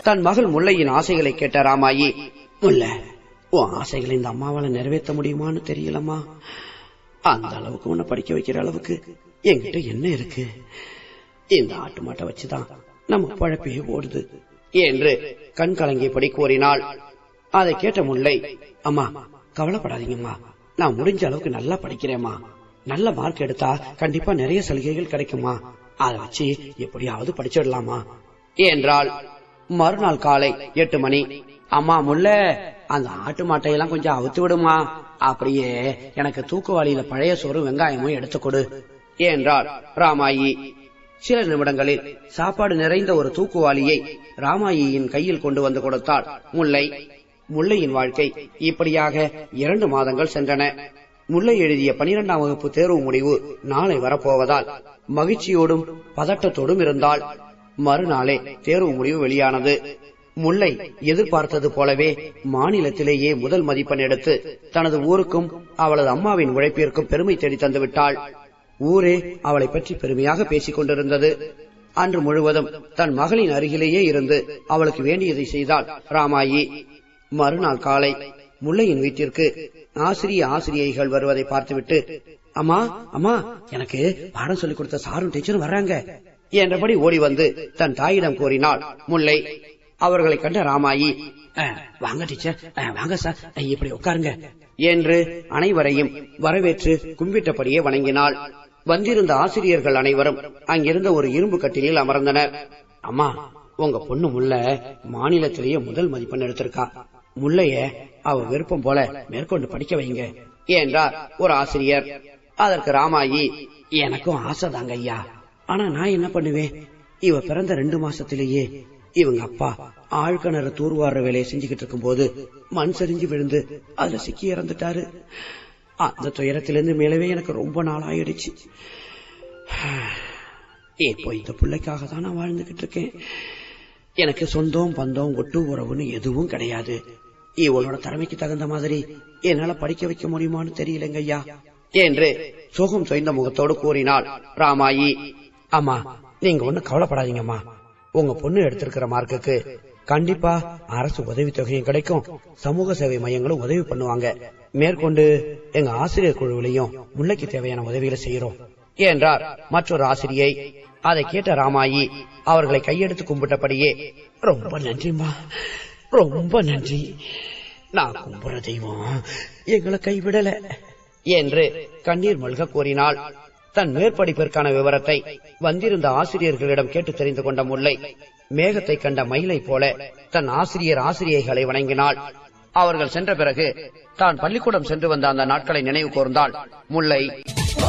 தன் மகள் முல்லையின் ஆசைகளை கேட்ட ராமாயி முல்ல உன் ஆசைகளை இந்த அம்மாவால நிறைவேற்ற முடியுமான்னு தெரியலம்மா அந்த அளவுக்கு உன்னை படிக்க வைக்கிற அளவுக்கு என்கிட்ட என்ன இருக்கு இந்த ஆட்டு மாட்டை வச்சுதான் நம்ம பழப்பே ஓடுது என்று கண் கலங்கியபடி கூறினாள் அதை கேட்ட முல்லை அம்மா கவலைப்படாதீங்கம்மா நான் முடிஞ்ச அளவுக்கு நல்லா படிக்கிறேம்மா நல்ல மார்க் எடுத்தா கண்டிப்பா நிறைய சலுகைகள் கிடைக்குமா அதை வச்சு எப்படியாவது படிச்சிடலாமா என்றாள் மறுநாள் காலை எட்டு மணி அம்மா முல்ல அந்த ஆட்டு மாட்டையெல்லாம் கொஞ்சம் அவுத்து விடுமா அப்படியே எனக்கு தூக்குவாளியில பழைய சோறு வெங்காயமும் எடுத்து கொடு என்றார் ராமாயி சில நிமிடங்களில் சாப்பாடு நிறைந்த ஒரு தூக்குவாளியை ராமாயியின் கையில் கொண்டு வந்து கொடுத்தாள் முல்லை முல்லையின் வாழ்க்கை இப்படியாக இரண்டு மாதங்கள் சென்றன முல்லை எழுதிய பனிரெண்டாம் வகுப்பு தேர்வு முடிவு நாளை வரப்போவதால் மகிழ்ச்சியோடும் பதட்டத்தோடும் இருந்தாள் மறுநாளே தேர்வு முடிவு வெளியானது முல்லை எதிர்பார்த்தது போலவே மாநிலத்திலேயே முதல் மதிப்பெண் எடுத்து தனது ஊருக்கும் அவளது அம்மாவின் உழைப்பிற்கும் பெருமை தேடி தந்து விட்டாள் ஊரே அவளை பற்றி பெருமையாக பேசிக் கொண்டிருந்தது அன்று முழுவதும் தன் மகளின் அருகிலேயே இருந்து அவளுக்கு வேண்டியதை செய்தாள் ராமாயி மறுநாள் காலை முல்லையின் வீட்டிற்கு ஆசிரிய ஆசிரியைகள் வருவதை பார்த்துவிட்டு அம்மா அம்மா எனக்கு பாடம் சொல்லிக் கொடுத்த சாரும் டீச்சரும் வர்றாங்க என்றபடி ஓடி வந்து தன் தாயிடம் கூறினாள் முல்லை அவர்களை கண்ட ராமாயி "அஹ், வாங்க டீச்சர் அஹ், வாங்க சார் அஹ், இப்படி உட்காருங்க என்று அனைவரையும் வரவேற்று கும்பிட்டபடியே வணங்கினாள் வந்திருந்த ஆசிரியர்கள் அனைவரும் அங்கிருந்த ஒரு இரும்பு கட்டிலில் அமர்ந்தனர் அம்மா உங்க பொண்ணு முல்ல மாநிலத்திலேயே முதல் மதிப்பெண் எடுத்திருக்கா முல்லைய அவ விருப்பம் போல மேற்கொண்டு படிக்க வைங்க என்றார் ஒரு ஆசிரியர் அதற்கு ராமாயி எனக்கும் ஆசைதாங்க ஐயா ஆனா நான் என்ன பண்ணுவேன் இவ பிறந்த ரெண்டு மாசத்திலேயே இவங்க அப்பா ஆழ்கிணறு தூர்வாடுற வேலையை செஞ்சுக்கிட்டு இருக்கும்போது மண் சரிஞ்சு விழுந்து அதுல சிக்கி இறந்துட்டாரு அந்த துயரத்திலிருந்து மேலவே எனக்கு ரொம்ப நாள் ஆயிடுச்சு இப்போ இந்த பிள்ளைக்காக தான் நான் வாழ்ந்துகிட்டு இருக்கேன் எனக்கு சொந்தம் பந்தம் ஒட்டு உறவுன்னு எதுவும் கிடையாது இவளோட திறமைக்கு தகுந்த மாதிரி என்னால படிக்க வைக்க முடியுமான்னு தெரியலங்க ஐயா என்று சோகம் சொய்ந்த முகத்தோடு கூறினாள் ராமாயி அம்மா நீங்க ஒண்ணு கவலைப்படாதீங்கம்மா உங்க பொண்ணு எடுத்திருக்கிற மார்க்குக்கு கண்டிப்பா அரசு உதவி தொகையும் கிடைக்கும் சமூக சேவை மையங்களும் உதவி பண்ணுவாங்க மேற்கொண்டு எங்க ஆசிரியர் குழுவிலையும் முல்லைக்கு தேவையான உதவிகளை செய்யறோம் என்றார் மற்றொரு ஆசிரியை அதை கேட்ட ராமாயி அவர்களை கையெடுத்து கும்பிட்டபடியே ரொம்ப நன்றிம்மா ரொம்ப நன்றி நான் கும்புற தெய்வம் எங்களை கைவிடல என்று கண்ணீர் மல்க கூறினாள் தன் மேற்படிப்பிற்கான விவரத்தை வந்திருந்த ஆசிரியர்களிடம் கேட்டு தெரிந்து கொண்ட முல்லை மேகத்தை கண்ட மயிலை போல தன் ஆசிரியர் ஆசிரியைகளை வணங்கினாள் அவர்கள் சென்ற பிறகு தான் பள்ளிக்கூடம் சென்று வந்த அந்த நாட்களை நினைவு கூர்ந்தாள் முல்லை